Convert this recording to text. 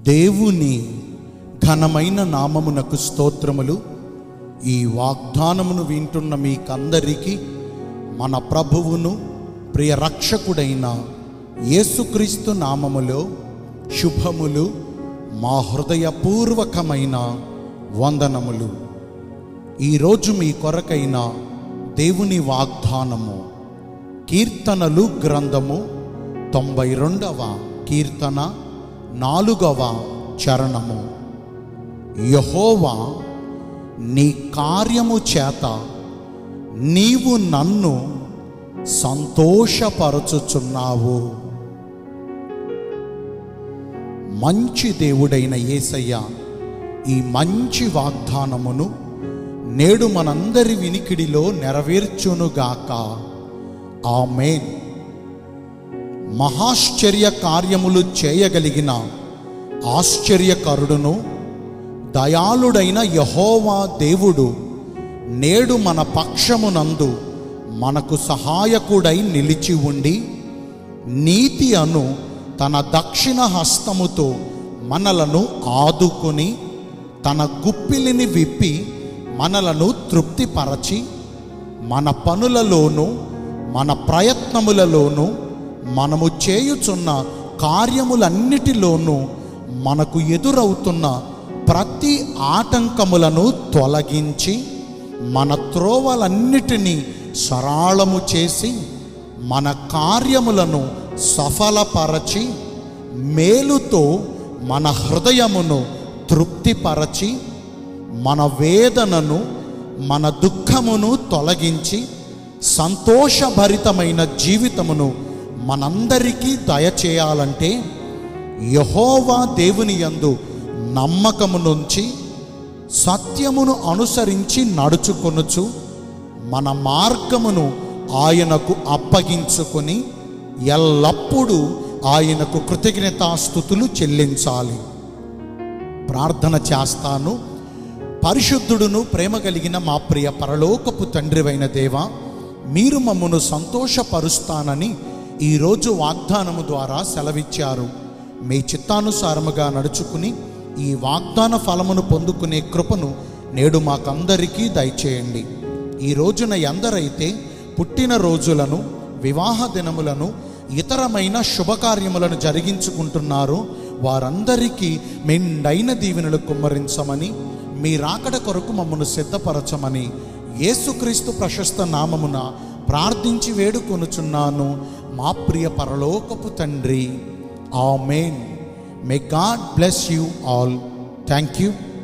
దేవుని ఘనమైన నామమునకు స్తోత్రములు ఈ వాగ్దానమును వింటున్న మీకందరికీ మన ప్రభువును ప్రియ రక్షకుడైన యేసుక్రీస్తు నామములో శుభములు మా హృదయపూర్వకమైన వందనములు ఈరోజు మీ కొరకైన దేవుని వాగ్దానము కీర్తనలు గ్రంథము తొంభై రెండవ కీర్తన నాలుగవ చరణము యహోవా నీ కార్యము చేత నీవు నన్ను సంతోషపరచుచున్నావు మంచి దేవుడైన యేసయ్య ఈ మంచి వాగ్దానమును నేడు మనందరి వినికిడిలో నెరవేర్చునుగాక ఆమేన్ మహాశ్చర్య కార్యములు చేయగలిగిన ఆశ్చర్యకరుడును దయాళుడైన యహోవా దేవుడు నేడు మన పక్షమునందు మనకు సహాయకుడై నిలిచి ఉండి నీతి అను తన దక్షిణ హస్తముతో మనలను ఆదుకొని తన గుప్పిలిని విప్పి మనలను తృప్తిపరచి మన పనులలోనూ మన ప్రయత్నములలోనూ మనము చేయుచున్న కార్యములన్నిటిలోనూ మనకు ఎదురవుతున్న ప్రతి ఆటంకములను తొలగించి మన త్రోవలన్నిటినీ సరాళము చేసి మన కార్యములను సఫలపరచి మేలుతో మన హృదయమును తృప్తిపరచి మన వేదనను మన దుఃఖమును తొలగించి సంతోషభరితమైన జీవితమును మనందరికీ దయచేయాలంటే యహోవా దేవుని యందు నమ్మకము నుంచి సత్యమును అనుసరించి నడుచుకొనుచు మన మార్గమును ఆయనకు అప్పగించుకొని ఎల్లప్పుడూ ఆయనకు కృతజ్ఞతాస్థుతులు చెల్లించాలి ప్రార్థన చేస్తాను పరిశుద్ధుడును ప్రేమ కలిగిన మా ప్రియ పరలోకపు తండ్రివైన దేవ మీరు మమ్మను సంతోషపరుస్తానని ఈరోజు వాగ్దానము ద్వారా సెలవిచ్చారు మీ చిత్తానుసారముగా నడుచుకుని ఈ వాగ్దాన ఫలమును పొందుకునే కృపను నేడు మాకందరికీ దయచేయండి ఈ రోజున ఎందరైతే పుట్టిన రోజులను వివాహ దినములను ఇతరమైన శుభకార్యములను జరిగించుకుంటున్నారో వారందరికీ మెండైన దీవెనలు కుమ్మరించమని మీ రాకడ కొరకు మమ్మను సిద్ధపరచమని యేసుక్రీస్తు ప్రశస్త నామమున ప్రార్థించి వేడుకొనుచున్నాను మా ప్రియ పరలోకపు తండ్రి amen may God bless you all thank you